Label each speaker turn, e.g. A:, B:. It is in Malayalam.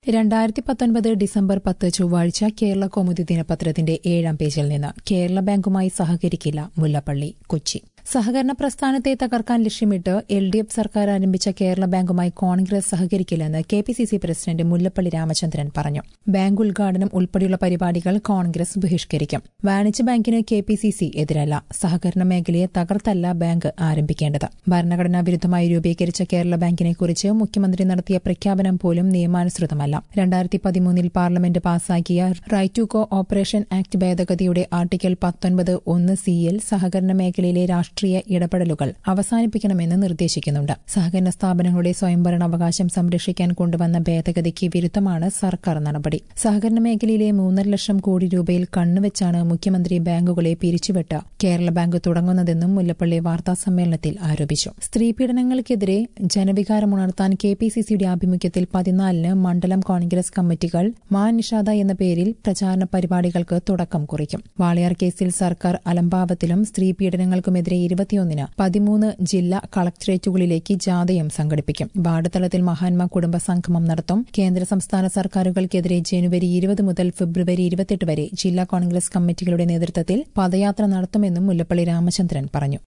A: രണ്ടായിരത്തി പത്തൊൻപത് ഡിസംബർ പത്ത് ചൊവ്വാഴ്ച കേരള കൗമുദി ദിനപത്രത്തിന്റെ ഏഴാം പേജിൽ നിന്ന് കേരള ബാങ്കുമായി സഹകരിക്കില്ല മുല്ലപ്പള്ളി കൊച്ചി സഹകരണ പ്രസ്ഥാനത്തെ തകർക്കാൻ ലക്ഷ്യമിട്ട് എൽ ഡി എഫ് സർക്കാർ ആരംഭിച്ച കേരള ബാങ്കുമായി കോൺഗ്രസ് സഹകരിക്കില്ലെന്ന് K P C C president Mullappally Ramachandran പറഞ്ഞു ബാങ്ക് ഉദ്ഘാടനം ഉൾപ്പെടെയുള്ള പരിപാടികൾ കോൺഗ്രസ് ബഹിഷ്കരിക്കും വാണിജ്യ ബാങ്കിന് കെ പി സി സി എതിരല്ല സഹകരണ മേഖലയെ തകർത്തല്ല ബാങ്ക് ആരംഭിക്കേണ്ടത് ഭരണഘടനാ വിരുദ്ധമായി രൂപീകരിച്ച കേരള ബാങ്കിനെക്കുറിച്ച് മുഖ്യമന്ത്രി നടത്തിയ പ്രഖ്യാപനം പോലും നിയമാനുസൃതമല്ല രണ്ടായിരത്തി പതിമൂന്നിൽ പാർലമെന്റ് പാസാക്കിയ right to cooperation act ഭേദഗതിയുടെ ആർട്ടിക്കിൾ പത്തൊൻപത് ഒന്ന് സിയിൽ സഹകരണ മേഖലയിലെ രാഷ്ട്രീയ ഇടപെടലുകൾ അവസാനിപ്പിക്കണമെന്ന് നിർദ്ദേശിക്കുന്നുണ്ട് സഹകരണ സ്ഥാപനങ്ങളുടെ സ്വയംഭരണാവകാശം സംരക്ഷിക്കാൻ കൊണ്ടുവന്ന ഭേദഗതിക്ക് വിരുദ്ധമാണ് സർക്കാർ നടപടി സഹകരണ മേഖലയിലെ മൂന്നര ലക്ഷം കോടി രൂപയിൽ കണ്ണുവെച്ചാണ് മുഖ്യമന്ത്രി ബാങ്കുകളെ പിരിച്ചുവിട്ട് കേരള ബാങ്ക് തുടങ്ങുന്നതെന്നും മുല്ലപ്പള്ളി വാർത്താസമ്മേളനത്തിൽ ആരോപിച്ചു സ്ത്രീ പീഡനങ്ങൾക്കെതിരെ ജനവികാരമുണർത്താൻ കെ പി സി സിയുടെ ആഭിമുഖ്യത്തിൽ പതിനാലിന് മണ്ഡലം കോൺഗ്രസ് കമ്മിറ്റികൾ മാ നിഷാദ എന്ന പേരിൽ പ്രചാരണ പരിപാടികൾക്ക് തുടക്കം കുറിക്കും വാളയാർ കേസിൽ സർക്കാർ അലംഭാവത്തിലും സ്ത്രീ പീഡനങ്ങൾക്കുമെതിരെ ഇരുപത്തിയൊന്നിന് പതിമൂന്ന് ജില്ലാ കളക്ടറേറ്റുകളിലേക്ക് ജാഥയും സംഘടിപ്പിക്കും വാർഡ് തലത്തിൽ മഹാത്മാ കുടുംബ സംഗമം നടത്തും കേന്ദ്ര സംസ്ഥാന സർക്കാരുകൾക്കെതിരെ ജനുവരി ഇരുപത് മുതൽ ഫെബ്രുവരി ഇരുപത്തെട്ട് വരെ ജില്ലാ കോൺഗ്രസ് കമ്മിറ്റികളുടെ നേതൃത്വത്തിൽ പദയാത്ര നടത്തുമെന്നും മുല്ലപ്പള്ളി രാമചന്ദ്രൻ പറഞ്ഞു